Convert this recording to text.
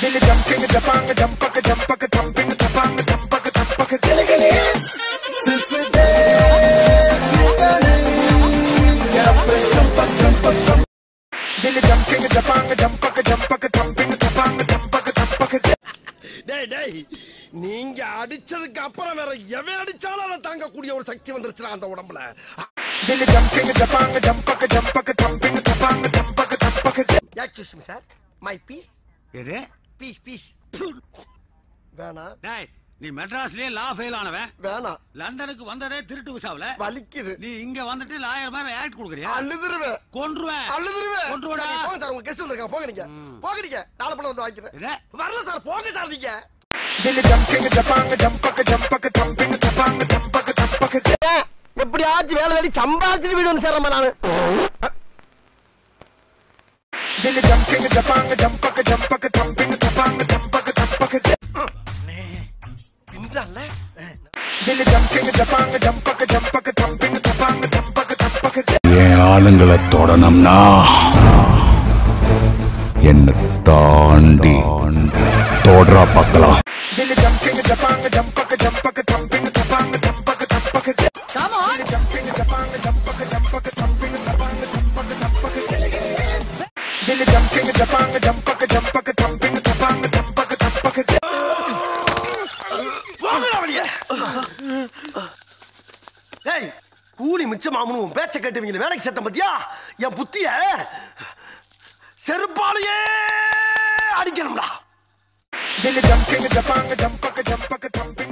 Dilly jumping, japang, jumpaka, jumpaka, jumping, japang, jumpaka, jumpaka, gilly gilly. सिर्फ देखने नहीं, यहाँ पे जंपक जंपक जंप दिल जंपिंग जपांग जंपक जंपक जंपिंग जपांग जंपक जंपक டேய் டேய் நீங்க அடிச்சதுக்கு அப்புறம் வேற எவன் அடிச்சாலும் அதை தாங்கக்கூடிய ஒரு சக்தி வந்துருச்சுடா அந்த உடம்புல दिल जंपिंग जपांग जंपक जंपक जंपिंग जपांग जंपक जंपक excuse me sir my piece எது பீஸ் பீஸ் வேணாம் டேய் நீ மெட்ராஸ்லயே லா ஃபெயில் ஆனவன் வேணாம் லண்டனுக்கு வந்ததே திருட்டு விசாவுல வலிக்குது நீ இங்க வந்துட்டு லாயர் மாதிரி ஆக்ட் கொடுக்குறியா அழுதுருவேன் கொன்றுவேன் அழுதுருவேன் கொன்றுவடா சரி, போங்க சார் உங்க கெஸ்ட் வந்திருக்காங்க போங்க நீங்க போங்க நீங்க நாளை பண்ண வந்து வாங்கிக்கிறேன் என்ன? வரல சார் போங்க சார் நீங்க दिल जंपिंग जपांग जंपक जंपक जंपिंग जपांग जंपक जंपक எப்படியாச்சும் வேலை வேடி சம்பாதிச்சு வீடு வந்து சேர்றேன் நானு दिल जंपिंग जपांग जंपक जंपक जंपिंग जपांग जंपक जंपक பின்றான்ல दिल जंपिंग जपांग जंपक जंपक जंपिंग जपांग जंपक जंपक என் ஆளுங்களை தொடணும்னா என்ன தாண்டி தொடரா பார்க்கலாம் दिल जंपिंग जपांग जंपक जंपक जंपिंग जपांग जंपक जंपक दिल जंपिंग जपांग जंपक जंपक जंपिंग जपांग जंपक जंपक दिल जंपिंग जपांग जंपक जंपक जंपिंग जपांग जंपक जंपक போங்கடா வெளியே ஏய் கூலி மிச்சமாமனு உன் பேச்ச கேட்டுவீங்க வேலைக்கு சேர்த்த பத்தியா என் புத்திய செருப்பாலேயே அடிக்கணும்டா दिल जंपिंग जपांग जंपक जंपक जंपिंग